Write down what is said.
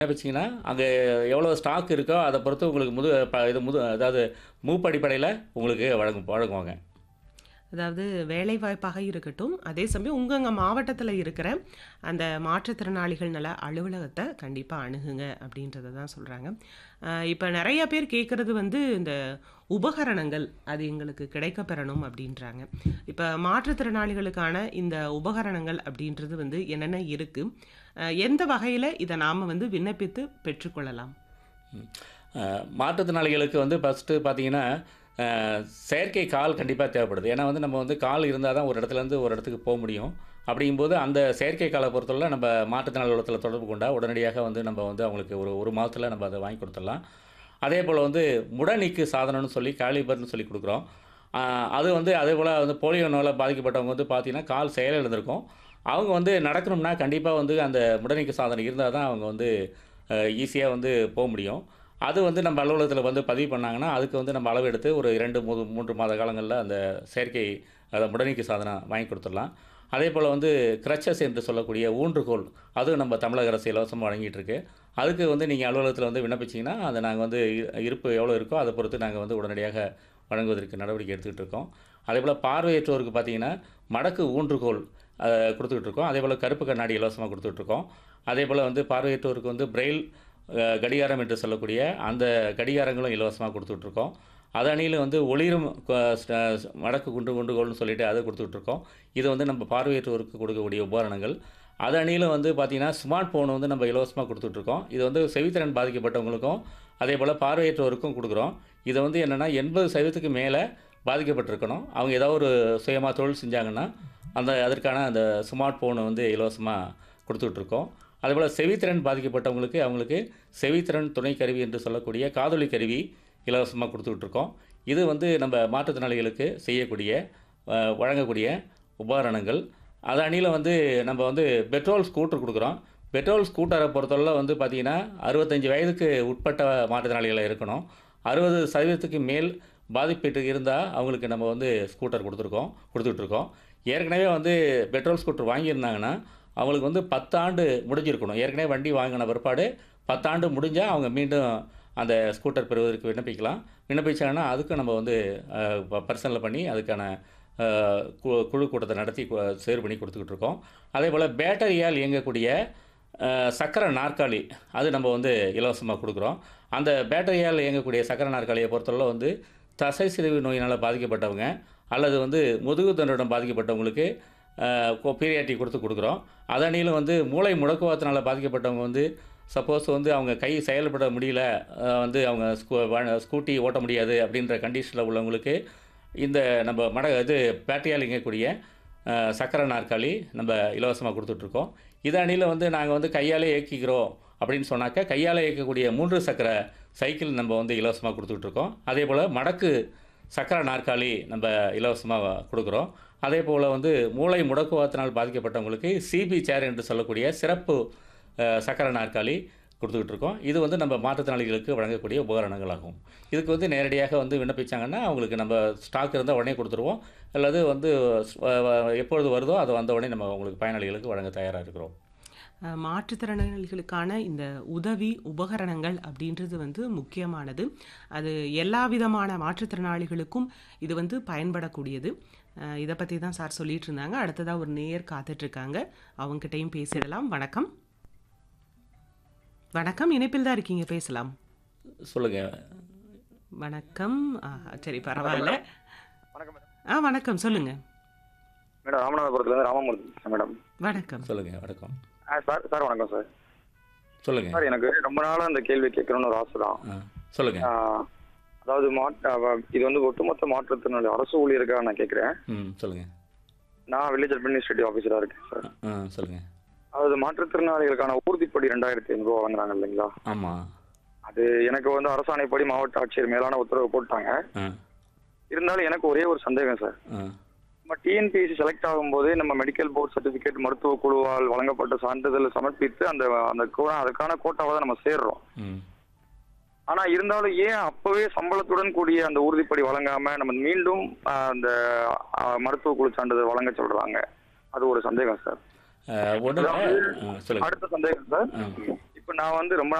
வச்சிங்கன்னா அங்கே எவ்வளோ ஸ்டாக் இருக்கோ அதை பொறுத்து உங்களுக்கு முது ப இது முது அதாவது மூப்பு அடிப்படையில் உங்களுக்கு வழங்கும் வழங்குவாங்க அதாவது வேலைவாய்ப்பாக இருக்கட்டும் அதே சமயம் உங்கங்க மாவட்டத்தில் இருக்கிற அந்த மாற்றுத்திறனாளிகள் நல அலுவலகத்தை கண்டிப்பாக அணுகுங்க அப்படின்றத தான் சொல்கிறாங்க இப்போ நிறைய பேர் கேட்குறது வந்து இந்த உபகரணங்கள் அது எங்களுக்கு கிடைக்க பெறணும் அப்படின்றாங்க இப்போ மாற்றுத்திறனாளிகளுக்கான இந்த உபகரணங்கள் அப்படின்றது வந்து என்னென்ன இருக்குது எந்த வகையில் இதை நாம் வந்து விண்ணப்பித்து பெற்றுக்கொள்ளலாம் அஹ், மாற்றுத்திறனாளிகளுக்கு வந்து ஃபஸ்ட்டு பார்த்தீங்கன்னா அஹ், செயற்கை கால் கண்டிப்பாக தேவைப்படுது ஏன்னா வந்து நம்ம வந்து கால் இருந்தால் தான் ஒரு இடத்துலேருந்து ஒரு இடத்துக்கு போக முடியும் அப்படிங்கும்போது அந்த செயற்கை காலை பொறுத்தவரை நம்ம மாற்றுத்திறனாளி அலுவலகத்தில் தொடர்பு கொண்டா உடனடியாக வந்து நம்ம வந்து அவங்களுக்கு ஒரு ஒரு மாதத்தில் நம்ம அதை வாங்கி கொடுத்துடலாம் அதே போல் வந்து முடநீக்கு சாதனம்னு சொல்லி காலிபர்னு சொல்லி கொடுக்குறோம் ஆஹ் அது வந்து அதே போல் வந்து போலியோ நோயால் பாதிக்கப்பட்டவங்க வந்து பார்த்திங்கன்னா கால் செயலிழந்திருக்கும் அவங்க வந்து நடக்கணும்னா கண்டிப்பாக வந்து அந்த முடநீக்கு சாதனம் இருந்தால் தான் அவங்க வந்து ஈஸியாக வந்து போக முடியும் அது வந்து நம்ம அலுவலகத்தில் வந்து பதிவு பண்ணாங்கன்னா அதுக்கு வந்து நம்ம அளவு எடுத்து ஒரு இரண்டு மூணு மூன்று மாத காலங்களில் அந்த செயற்கை அதை முடநீக்கு சாதனம் வாங்கி கொடுத்துடலாம் அதே போல் வந்து கிரச்சஸ் என்று சொல்லக்கூடிய ஊன்றுகோல் அதுவும் நம்ம தமிழக அரசு இலவசமாக வழங்கிட்டு இருக்கு அதுக்கு வந்து நீங்கள் அலுவலகத்தில் வந்து விண்ணப்பிச்சிங்கன்னா அதை நாங்கள் வந்து இ- இருப்பு எவ்வளோ இருக்கோ அதை பொறுத்து நாங்கள் வந்து உடனடியாக வழங்குவதற்கு நடவடிக்கை எடுத்துக்கிட்டு இருக்கோம் அதே போல் பார்வையற்றோருக்கு பார்த்தீங்கன்னா மடக்கு ஊன்றுகோல் அஹ், கொடுத்துக்கிட்டு இருக்கோம் அதே போல் கருப்பு கண்ணாடி இலவசமாக கொடுத்துட்டு இருக்கோம் அதே போல் வந்து பார்வையற்றோருக்கு வந்து பிரெயில் அஹ், கடிகாரம் என்று சொல்லக்கூடிய அந்த கடிகாரங்களும் இலவசமாக கொடுத்துட்டு இருக்கோம் அது அணியில் வந்து ஒளிரும் க- ஸ்ட- மடக்கு குண்டு குண்டுகோல்னு சொல்லிட்டு அதை கொடுத்துட்டு இருக்கோம் இது வந்து நம்ம பார்வையற்றோருக்கு கொடுக்கக்கூடிய உபகரணங்கள் அது அணியில் வந்து பார்த்திங்கன்னா ஸ்மார்ட் ஃபோன் வந்து நம்ம இலவசமாக கொடுத்துட்ருக்கோம் இது வந்து செவித்திறன் பாதிக்கப்பட்டவங்களுக்கும் அதே போல் பார்வையற்றோருக்கும் கொடுக்குறோம் இதை வந்து என்னென்னா எண்பது சதவீதத்துக்கு மேலே பாதிக்கப்பட்டிருக்கணும் அவங்க ஏதாவது ஒரு சுயமாக தொழில் செஞ்சாங்கன்னா அந்த அதற்கான அந்த ஸ்மார்ட் ஃபோனை வந்து இலவசமாக கொடுத்துட்ருக்கோம் அதே போல் செவித்திறன் பாதிக்கப்பட்டவங்களுக்கு அவங்களுக்கு செவித்திறன் துணை கருவி என்று சொல்லக்கூடிய காதொலி கருவி இலவசமாக கொடுத்துட்ருக்கோம் இது வந்து நம்ம மாற்றுத்திறனாளிகளுக்கு செய்யக்கூடிய அஹ், வழங்கக்கூடிய உபகரணங்கள் அது அணியில் வந்து நம்ம வந்து பெட்ரோல் ஸ்கூட்டர் கொடுக்குறோம் பெட்ரோல் ஸ்கூட்டரை பொறுத்தவரை வந்து பார்த்திங்கன்னா அறுபத்தஞ்சு வயதுக்கு உட்பட்ட மாற்றுத்திறனாளிகளாக இருக்கணும் அறுபது சதவீதத்துக்கு மேல் பாதிப்பீட்டு இருந்தால் அவங்களுக்கு நம்ம வந்து ஸ்கூட்டர் கொடுத்துருக்கோம் கொடுத்துட்ருக்கோம் ஏற்கனவே வந்து பெட்ரோல் ஸ்கூட்டர் வாங்கியிருந்தாங்கன்னா அவங்களுக்கு வந்து பத்தாண்டு முடிஞ்சிருக்கணும் ஏற்கனவே வண்டி வாங்கின பிற்பாடு பத்தாண்டு முடிஞ்சால் அவங்க மீண்டும் அந்த ஸ்கூட்டர் பெறுவதற்கு விண்ணப்பிக்கலாம் விண்ணப்பிச்சாங்கன்னா அதுக்கும் நம்ம வந்து பர்சனலில் பண்ணி அதுக்கான அஹ், கு- குழு கூட்டத்தை நடத்தி கு- சேர் பண்ணி கொடுத்துக்கிட்டு இருக்கோம் அதே போல் பேட்டரியால் இயங்கக்கூடிய அஹ், சக்கர நாற்காலி அது நம்ம வந்து இலவசமாக கொடுக்குறோம் அந்த பேட்டரியால் இயங்கக்கூடிய சக்கர நாற்காலியை பொறுத்தவரை வந்து தசை சிதைவு நோயினால் பாதிக்கப்பட்டவங்க அல்லது வந்து முதுகு தண்டுடன் பாதிக்கப்பட்டவங்களுக்கு பீரியாட்டி கொடுத்து கொடுக்குறோம் அதனிலும் வந்து மூளை முடக்குவாதத்தினால் பாதிக்கப்பட்டவங்க வந்து சப்போஸ் வந்து அவங்க கை செயல்பட முடியல அஹ், வந்து அவங்க ஸ்கூ வ- ஸ்கூட்டி ஓட்ட முடியாது அப்படின்ற கண்டிஷனில் உள்ளவங்களுக்கு இந்த நம்ம மட இது பேட்டரியால் இயங்கக்கூடிய அஹ், சக்கர நாற்காலி நம்ம இலவசமாக கொடுத்துட்ருக்கோம் இது அணியில் வந்து நாங்கள் வந்து கையாலே இயக்கிக்கிறோம் அப்படின்னு சொன்னாக்க கையால் இயக்கக்கூடிய மூன்று சக்கர சைக்கிள் நம்ம வந்து இலவசமாக கொடுத்துட்ருக்கோம் அதே போல் மடக்கு சக்கர நாற்காலி நம்ம இலவசமாக கொடுக்குறோம் அதே போல் வந்து மூளை முடக்குவாதத்தினால் பாதிக்கப்பட்டவங்களுக்கு சிபி சேர் என்று சொல்லக்கூடிய சிறப்பு அஹ், சக்கர நாற்காலி கொடுத்துக்கிட்டு இருக்கோம் இது வந்து நம்ம மாற்றுத்திறனாளிகளுக்கு வழங்கக்கூடிய உபகரணங்களாகும் இதுக்கு வந்து நேரடியாக வந்து விண்ணப்பிச்சாங்கன்னா அவங்களுக்கு நம்ம ஸ்டாக் இருந்தால் உடனே கொடுத்துருவோம் அல்லது வந்து அஹ், அஹ், எப்பொழுது வருதோ அதை வந்த உடனே நம்ம அவங்களுக்கு பயனாளிகளுக்கு வழங்க தயாராக இருக்கிறோம் அஹ், மாற்றுத்திறனாளிகளுக்கான இந்த உதவி உபகரணங்கள் அப்படின்றது வந்து முக்கியமானது அது எல்லா விதமான மாற்றுத்திறனாளிகளுக்கும் இது வந்து பயன்படக்கூடியது அஹ், இதை பற்றி தான் சார் சொல்லிட்டு இருந்தாங்க அடுத்ததாக ஒரு நேயர் காத்துட்ருக்காங்க அவங்ககிட்டயும் பேசிடலாம் வணக்கம் வணக்கம் இணைப்பில் தான் இருக்கீங்க பேசலாம் சொல்லுங்கள் வணக்கம் ஆ, சரி பரவாயில்ல வணக்கம் மேடம் ஆ வணக்கம் சொல்லுங்க மேடம் ராமநாதபுரத்துலேருந்து ராமமூர்த்தி பேசுறேன் மேடம் வணக்கம் சொல்லுங்கள் வணக்கம் ஆ சார் சார் வணக்கம் சார் சொல்லுங்கள் சார் எனக்கு ரொம்ப நாளாக அந்த கேள்வி கேட்கணும்னு ஒரு ஆசை தான் ஆ சொல்லுங்கள் ஆ, அதாவது மாட் அவ- இது வந்து ஒட்டுமொத்த மாற்றத்தினுடைய அரசு ஊழியருக்காக நான் கேட்குறேன் ம் சொல்லுங்கள் நான் வில்லேஜ் அட்மினிஸ்ட்ரேட்டிவ் ஆஃபீஸராக இருக்கேன் சார் ஆ சொல்லுங்கள் அதாவது மாற்றுத்திறனாளிகளுக்கான ஊர்திப்படி ரெண்டாயிரத்தி ஐநூறுரூவா வாங்குறாங்க இல்லைங்களா ஆமாம் அது எனக்கு வந்து அரசாணைப்படி மாவட்ட ஆட்சியர் மேலான உத்தரவு போட்டாங்க ஆ இருந்தாலும் எனக்கு ஒரே ஒரு சந்தேகம் சார் ஆ நம்ம டிஎன்பிஎஸ்சி செலக்ட் ஆகும்போது நம்ம மெடிக்கல் போர்ட் சர்டிஃபிகேட் மருத்துவ குழுவால் வழங்கப்பட்ட சான்றிதழ் சமர்ப்பித்து அந்த அந்த கோ- அதுக்கான கோட்டாவை தான் நம்ம சேர்றோம் ம் ஆனா இருந்தாலும் ஏன் அப்பவே சம்பளத்துடன் கூடிய அந்த உறுதிப்படி வழங்காம நம்ம மீண்டும் ஆஹ், அந்த ஆஹ், மருத்துவ குழு சான்றிதழ் வழங்க சொல்றாங்க அது ஒரு சந்தேகம் சார் ஒன்றும் சொல்லுங்கள் அடுத்த சந்தேகம் சார் ஆ இப்போ நான் வந்து ரொம்ப